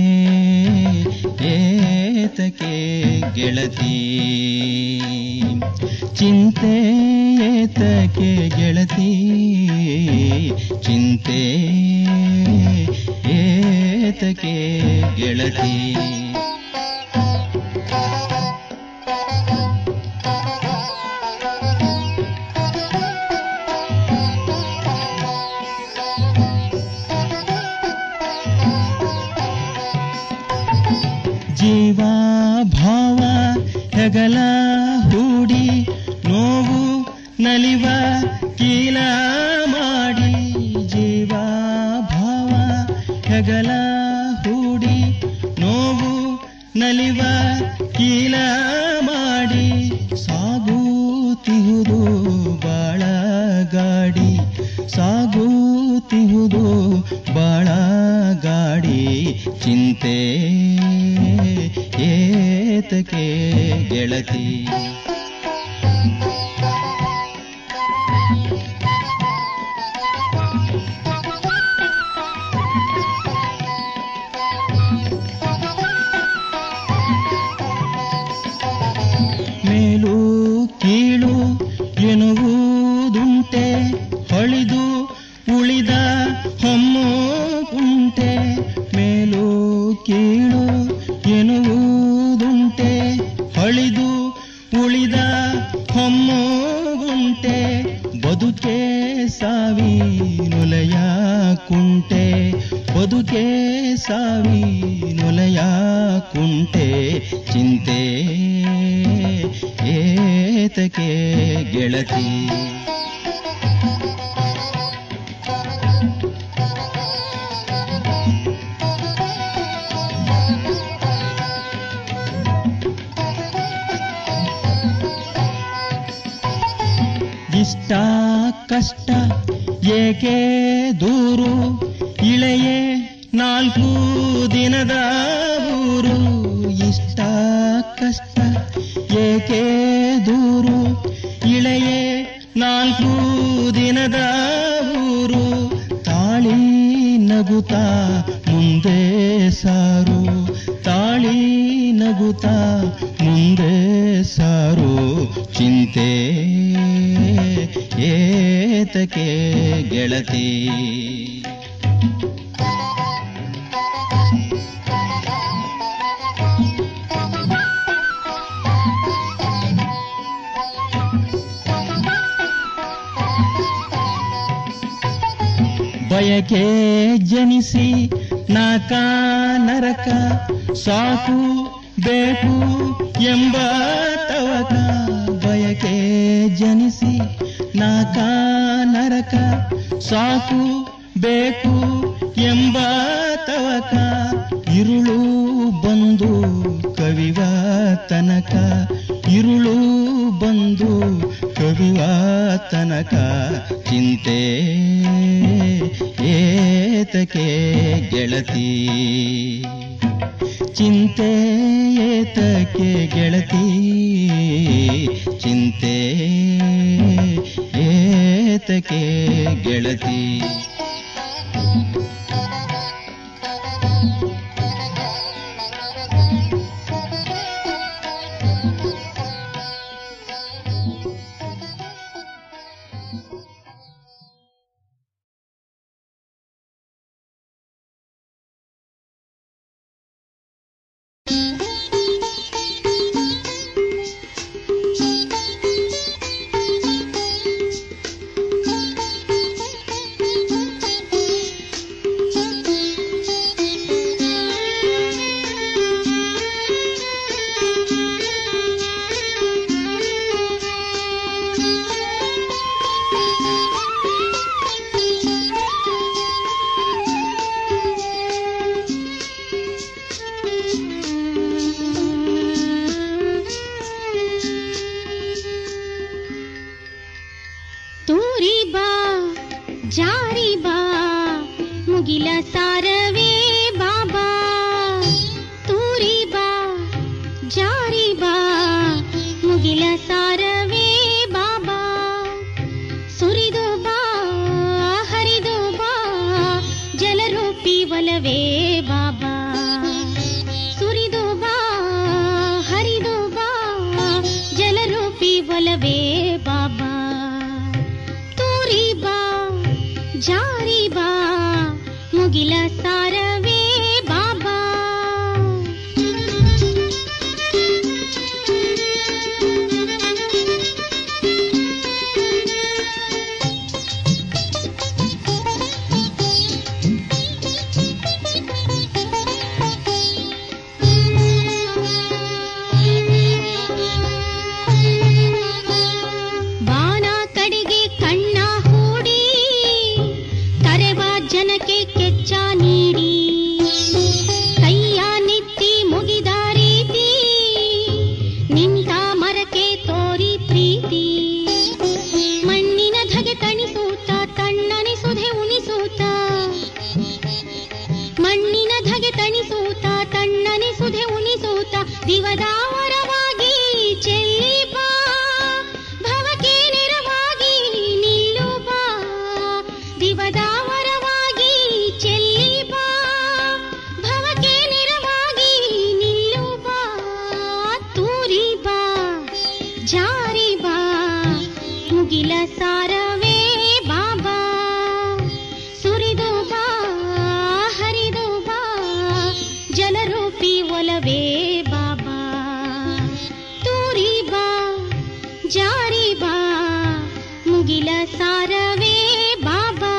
Speaker 3: ಏತಕೆ ಗೆಳತಿ ಚಿಂತೆ ಏತಕೆ ಗೆಳತಿ ಚಿಂತೆ ಏತಕೆ ಗೆಳತಿ ಜೀವ ಭಾವ ಹೆಗಲ ಹೂಡಿ ನೋವು ನಲಿವ ಕೀಲ ಮಾಡಿ ಜೀವ ಭಾವ ಹೆಗಲ ಹೂಡಿ ನೋವು ನಲಿವ ಕೀಲ ಮಾಡಿ ಸಾಗುತ್ತಿಹುದು ಬಾಳ ಗಾಡಿ ಸಾಗುತ್ತಿಹುದು ಬಾಳ ಗಾಡಿ ಚಿಂತೆ ಏತಕೆ ಗೆಳತಿ ಮೇಲು ಕೀಳು ಎನ್ನುವುದುಂಟೆ ಹೊಳಿದು ಉಳಿದ ಹೊಮ್ಮು ಉಂಟೆ ಮೇಲು ಕೀಳು ಎನ್ನುವುದುಂಟೆ ಹೊಳಿದು ಉಳಿದ ಹೊಮ್ಮು ಉಂಟೆ ಬದುಕೆ ಸಾವಿ ನುಲಯ ಕುಂಟೆ ಬದುಕೆ ಸಾವಿ ನುಲಯ ಕುಂಟೆ ಚಿಂತೆ ಏತಕೆ ಗೆಳತಿ ಇಷ್ಟ ಕಷ್ಟ ಏಕೆ ದೂರು ಇಳೆಯೇ ನಾಲ್ಕು ದಿನದ ಊರು ಇಷ್ಟ ಕಷ್ಟ ಏಕೆ ದೂರು ಇಳೆಯೇ ನಾಲ್ಕು ದಿನದ ಊರು ತಾಳಿ ನಗುತ್ತಾ ಮುಂದೆ ಸಾರು ತಾಳಿ ನಗುತ್ತಾ ಮುಂದೆ ಸಾರು ಚಿಂತೆ ಏತಕೆ ಗೆಳತಿ ಬಯಕೆ ಜನಿಸಿ ನಾಕ ನರಕ ಸಾಕು ಬೇಕು ಎಂಬ ತವಕ ಬಯಕೆ ಜನಿಸಿ ನಾಕ ನರಕ ಸಾಕು ಬೇಕು ಎಂಬ ತವಕ ಇರುಳು ಬಂದು ಕವಿವ ತನಕ ಇರುಳು ಬಂದು ಕವಿವ ತನಕ ಚಿಂತೆ ಏತಕೆ ಗೆಳತಿ ಚಿಂತೆ ಏತಕೆ ಗೆಳತಿ ಚಿಂತೆ ಏತಕೆ ಗೆಳತಿ
Speaker 2: ತೂರಿ ಬಾ ಜಾರಿ ಬಾ ಮುಗಿಲ ಸಾರವೇ ಬಾಬಾ ತೂರಿ ಬಾ ಜಾರಿ ಬಾ ಮುಗಿಲ ಸಾರವೇ ಬಾಬಾ ಸುರಿದು ಬಾ ಹರಿದು ಬಾ ಜಲರೂಪ ಜಲರೂಪಿ ಒಲವೇ ಬಾಬಾ ಸುರಿದು ಬಾ ಹರಿದು ಬಾ ಜಲರೂಪಿ ಒಲವೇ ಬಾಬಾ ತೂರಿ ಬಾ ಜಾರಿ ಬಾ ಮುಗಿಲ ಸಾರವೇ ಬಾಬಾ ಬಾನ ಕಡೆಗೆ ಕಣ್ಣ ಹೂಡಿ ಕರೆವ ಜನಕ್ಕೆ ಕೆಚ್ಚ ನೀಡಿ ಕೈಯ ನಿತ್ತಿ ಮುಗಿದ ರೀತಿ ನಿಂತ ಮರಕ್ಕೆ ತೋರಿ ಪ್ರೀತಿ ಮಣ್ಣಿನ ಧಗೆ ತಣಿಸೂತ ತಣ್ಣನೆ ಸುಧೆ ಉಣಿಸೂತ ಮಣ್ಣಿನ ಧಗೆ ತಣಿಸೂತ ತಣ್ಣನೆ ಸುಧೆ ಉಣಿಸೂತ ದಿವದಾವರವಾಗಿ ಚೆಲ್ಲಿ ಬಾ ಭವಕ್ಕೆ ನೆರವಾಗಿ ನಿಲ್ಲು ಬಾ ದಿವದಾವರವಾಗಿ ಚೆಲ್ಲಿ ಬಾ ಭವಕ್ಕೆ ನೆರವಾಗಿ ನಿಲ್ಲು ಬಾ ತೂರಿ ಬಾ ಜಾರಿ ಬಾ ಮುಗಿಲ ಸಾರವೇ ಬಾಬಾ ಸುರಿದು ಬಾ ಹರಿದು ಬಾ ಜಲರೂಪಿ ಒಲವೇ ಬಾಬಾ ತೂರಿ ಬಾ ಜಾರಿ ಬಾ ಮುಗಿಲ ಸಾರವೇ ಬಾಬಾ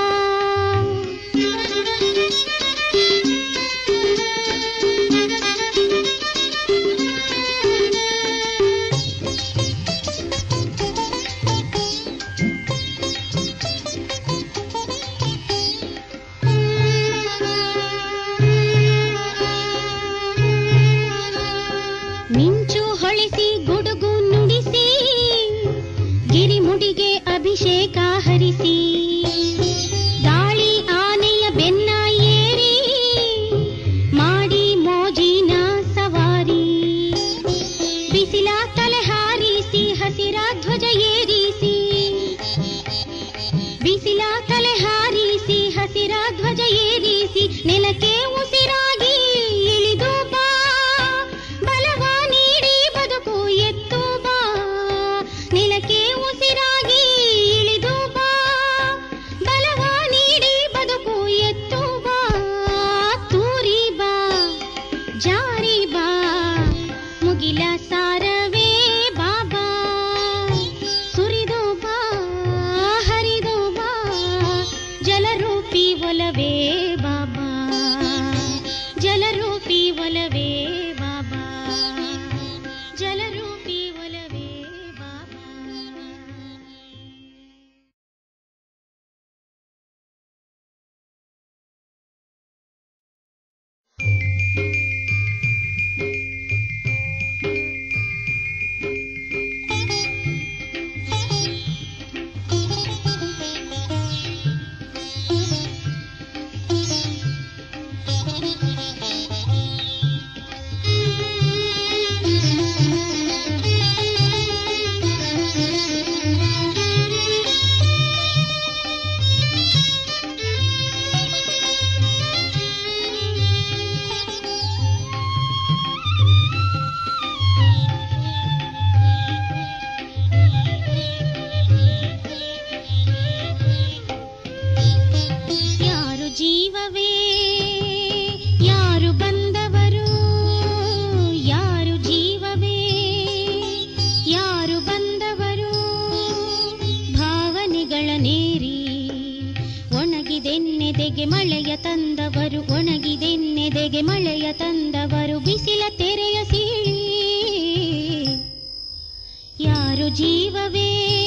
Speaker 2: ಮಿಂಚು ಹೊಳಿಸಿ ಗುಡುಗು ನುಡಿಸಿ ಗಿರಿಮುಡಿಗೆ ಅಭಿಷೇಕ ಹರಿಸಿ ಗಾಳಿ ಆನೆಯ ಬೆನ್ನ ಏರಿ ಮಾಡಿ ಮೋಜಿನ ಸವಾರಿ ಬಿಸಿಲ ತಲೆ ಹಾರಿಸಿ ಹಸಿರ ಧ್ವಜ ಏರಿಸಿ ಬಿಸಿಲ ತಲೆ ಹಾರಿಸಿ ಹಸಿರ ಧ್ವಜ ಏರಿಸಿ ನೆಲಕ್ಕೆ ಉಸಿರಾಗಿ ಇಳಿದು ಬಾ ಬಲವ ನೀಡಿ ಬದುಕು ಎತ್ತು ಬಾ ನೆಲಕ್ಕೆ ಉಸಿರಾಗಿ ಇಳಿದು ಬಾ ಬಲವ ನೀಡಿ ಬದುಕು ಎತ್ತು ಬಾ ತೂರಿ ಬಾ ಜಾರಿ ಬಾ ಮುಗಿಲ ಸಾರವೇ ಬಾಬಾ ಸುರಿದು ಬಾ ಹರಿದು ಬಾ ಜಲರೂಪಿ ಒಲವೇ ಬಾಬಾ ಜಲರೂಪಿ ಒಲವೇ ಬಾಬಾ ಜಲರೂಪಿ ಒಲವೇ ಬಾಬಾ ಯಾರು ಜೀವವೇ ಯಾರು ಬಂದವರು ಯಾರು ಜೀವವೇ ಯಾರು ಬಂದವರು ಭಾವನೆಗಳ ನೇರಿ ಒಣಗಿದೆನ್ನೆದೆಗೆ ಮಳೆಯ ತಂದವರು ಒಣಗಿದೆನ್ನೆದೆಗೆ ಮಳೆಯ ತಂದವರು ಬಿಸಿಲ ತೆರೆಯ ಸೀಳಿ ಯಾರು ಜೀವವೇ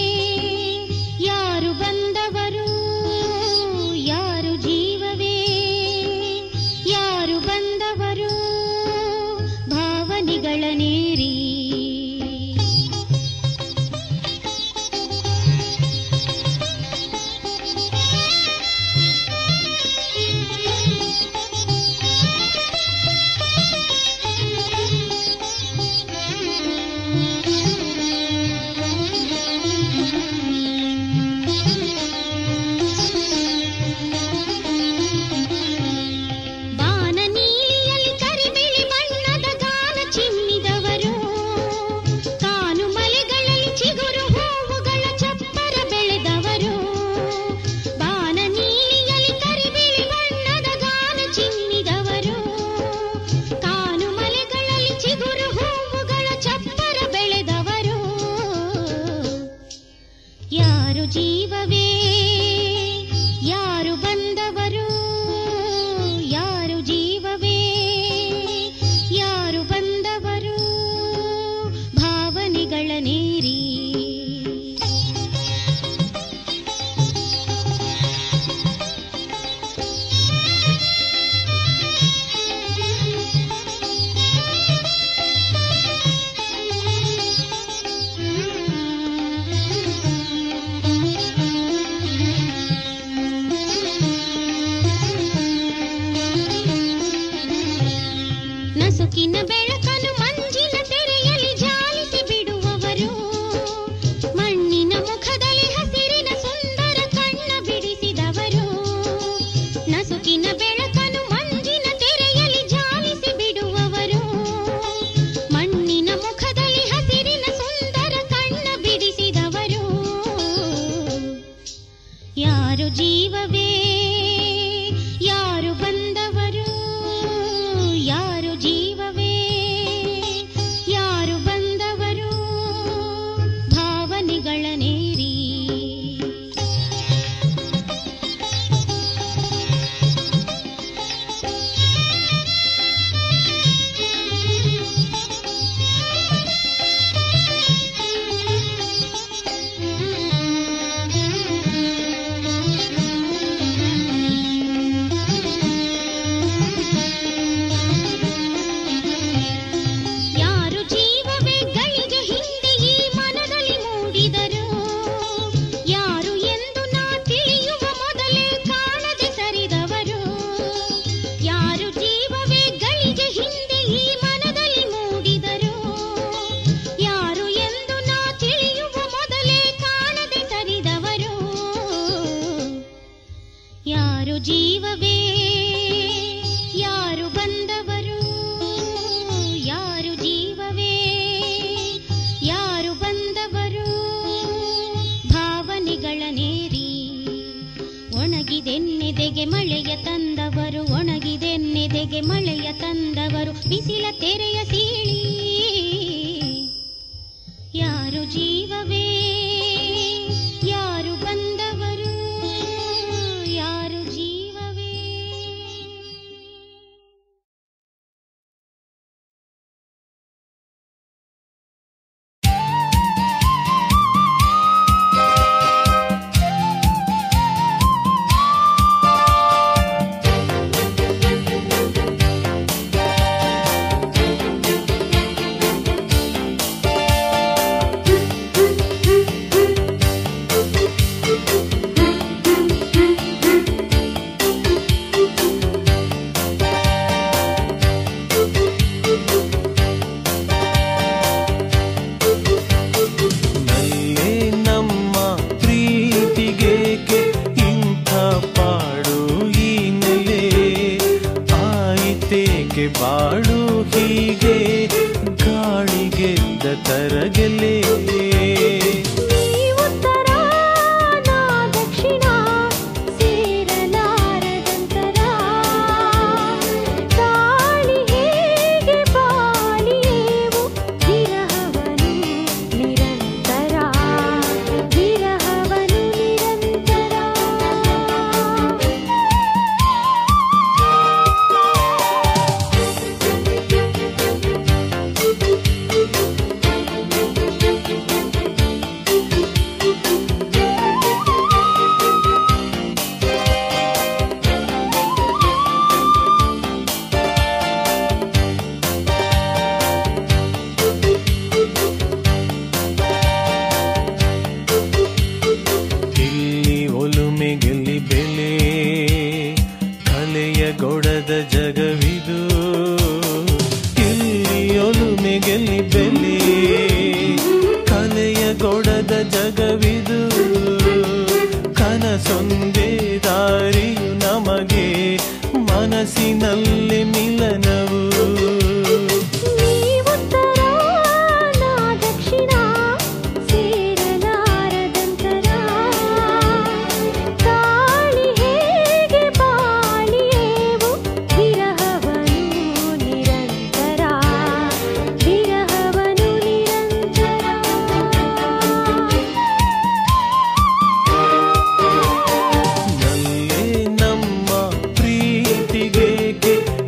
Speaker 2: ಯಾರು ಬಂದವರು ಯಾರು ಜೀವವೇ ಯಾರು ಬಂದವರು ಭಾವನೆಗಳ ನೀರಿ ಮಳೆಗೆ ಮಳೆಯ ತಂದವರು ಬಿಸಿಲ ತೆರೆಯ ಸೀಳಿ ಯಾರು ಜೀವವೇ ಯಾರು ಬಂದವರು ಯಾರು ಜೀವವೇ
Speaker 7: ನಲ್ಲೇ ನಮ್ಮ ಪ್ರೀತಿಗೇಕೆ ಇಂಥ ಪಾಡು ಈ ನೆಲೆ ಆಯಿತೇಕೆ ಬಾಳು ಹೀಗೆ ಗಾಳಿಗೆದ್ದ ತರಗೆಲೆ
Speaker 5: ಉತ್ತರ ನಾ ದಕ್ಷಿಣ ಸೇರಲಾರದಂತರ ತಾಳಿ ಹೇಗೆ ಬಾಳಿಯೇವು ವಿರಹವನು ನಿರಂತರ ವಿರಹವನು ನಿರಂತರ
Speaker 7: ಇಲ್ಲಿ ಒಲುಮೆ ಗೆಲ್ಲಿ ಬೆಲೆ ಕಲೆಯ ಗೊಡದ ಜಗವಿದು ಇಲ್ಲಿ ಒಲುಮೆ ಗೆಲ್ಲಿ ಬೆಲೆ ಕಲೆಯ ಗೊಡದ ಜಗವಿದು ಕನಸೊಂದೇ ದಾರಿಯು ನಮಗೆ ಮನಸ್ಸಿನಲ್ಲಿ ಮಿಲನವು
Speaker 5: ಉತ್ತರ ನಾ ದಕ್ಷಿಣ ಸೇರಲಾರದಂತರ ತಾಳಿ ಹೇಗೆ ಬಾಳಿಯೇವು ವಿರಹವನು ನಿರಂತರ ವಿರಹವನು ನಿರಂತರ
Speaker 7: ನಲ್ಲೇ ನಮ್ಮ ಪ್ರೀತಿಗೇಕೆ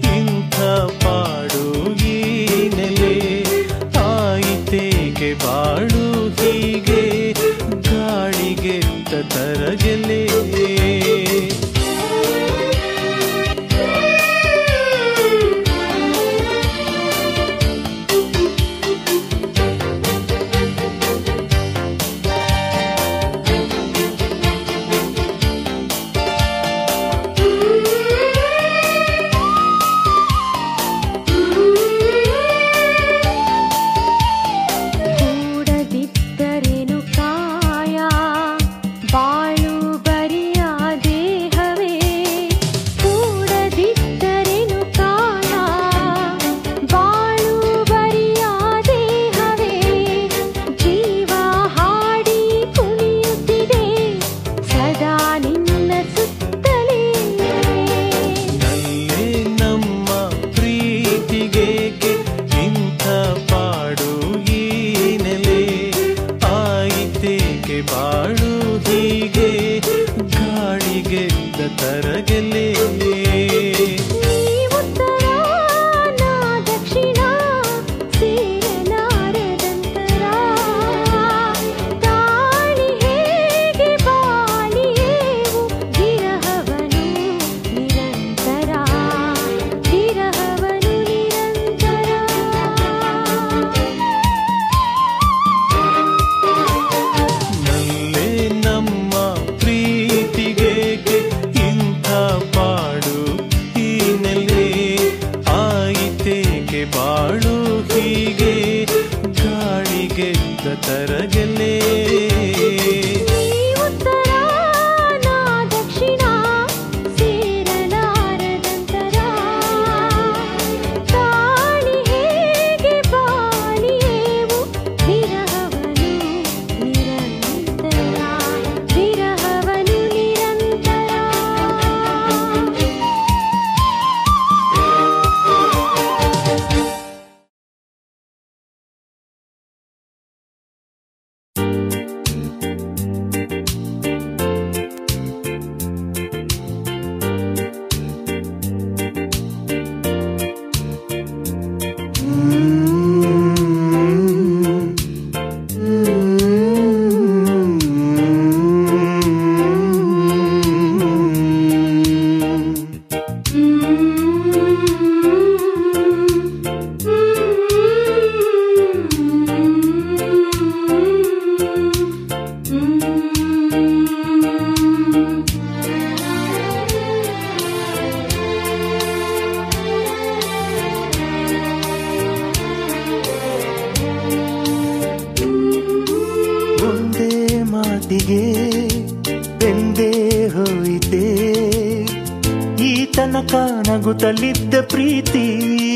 Speaker 7: ನಗುತ್ತಲಿದ್ದ ಪ್ರೀತಿ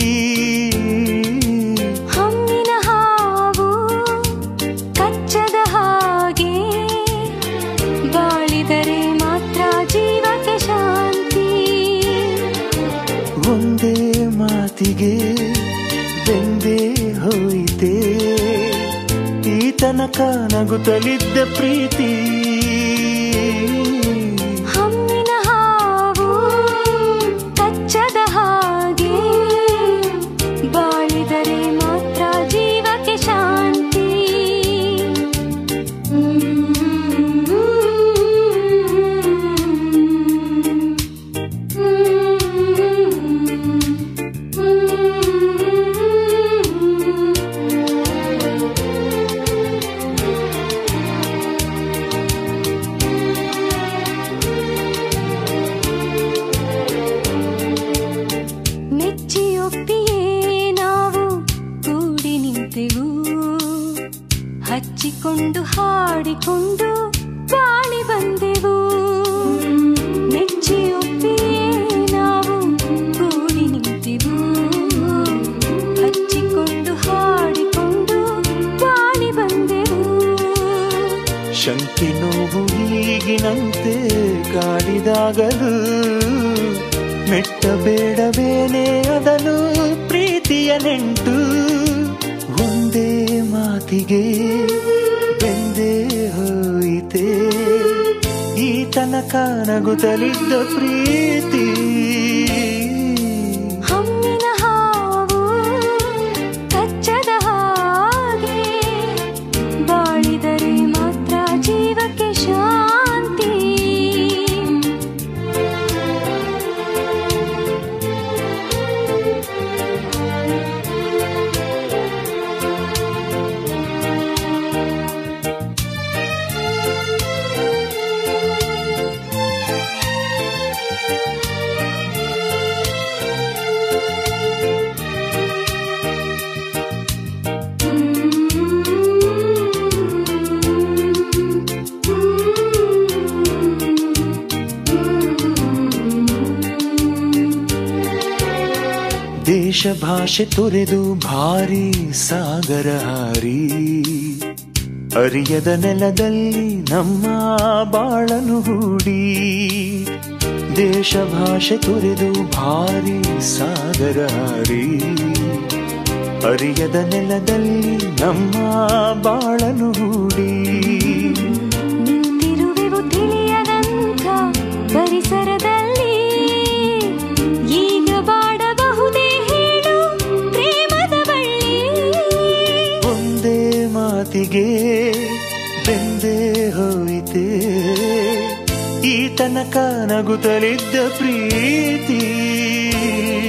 Speaker 5: ಹಮ್ಮಿನ ಹಾವು ಕಚ್ಚದ ಹಾಗೆ ಬಾಳಿದರೆ ಮಾತ್ರ ಜೀವಕ್ಕೆ ಶಾಂತಿ
Speaker 7: ಒಂದೇ ಮಾತಿಗೆ ಬೆಂದೇ ಹೋಯಿತೆ ಈ ತನಕ ನಗುತ್ತಲಿದ್ದ ಪ್ರೀತಿ
Speaker 5: ಹಮ್ಮಿನ ಹಾವು ಕಚ್ಚದ ಹಾಗೆ ಬಾಳಿದರೆ ಮಾತ್ರ ಜೀವಕ್ಕೆ ಶಾಂತಿ ಮೆಚ್ಚಿಯೊಪ್ಪಿಯೇ ನಾವು ಕೂಡಿ ನಿಂತೆವು ಹಚ್ಚಿಕೊಂಡು ಹಾಡಿಕೊಂಡು ಬಾಳಿ ಬಂದೆವು ಮೆಚ್ಚಿಯೊಪ್ಪಿಯೇ ನಾವು ಕೂಡಿ ನಿಂತೆವು ಹಚ್ಚಿಕೊಂಡು ಹಾಡಿಕೊಂಡು ಬಾಳಿ ಬಂದೆವು
Speaker 7: ಶಂಕೆ ನೋವು ಈಗಿನಂತೆ ಕಾಡಿದಾಗಲೂ ಮೆಟ್ಟ ಬೇಡವೇನೆ ಅದನು ಪ್ರೀತಿಯ ನೆಂಟು ಒಂದೇ ಮಾತಿಗೆ ಬೆಂದೇ ಹೋಯಿತೆ ಈ ತನಕ ನಗುತ್ತಲಿದ್ದ ಪ್ರೀತಿ
Speaker 5: ಹಮ್ಮಿನ ಹಾವು ಕಚ್ಚದ ಹಾಗೆ ಬಾಳಿದರೆ ಮಾತ್ರ ಜೀವಕ್ಕೆ ಶಾಂತಿ
Speaker 7: ದೇಶ ಭಾಷೆ ತೊರೆದು ಭಾರಿ ಸಾಗರ ಹಾರಿ ಅರಿಯದ ನೆಲದಲ್ಲಿ ನಮ್ಮ ಬಾಳನು ಹೂಡಿ ದೇಶ ಭಾಷೆ ತೊರೆದು ಭಾರಿ ಸಾಗರ ಹಾರಿ ಅರಿಯದ ನೆಲದಲ್ಲಿ ನಮ್ಮ ಬಾಳನು ಹೂಡಿ
Speaker 5: ನಿಂತಿರುವೆವು ತಿಳಿಯದಂಥ ಪರಿಸರದಲ್ಲಿ ಈಗ ಬಾಡಬಹುದೇ ಹೇಳು ಪ್ರೇಮದ ಬಳ್ಳಿ
Speaker 7: ಒಂದೇ ಮಾತಿಗೆ ಬೆಂದೇ ಹೋಯಿತೆ ಈ ತನಕ ನಗುತ್ತಲಿದ್ದ ಪ್ರೀತಿ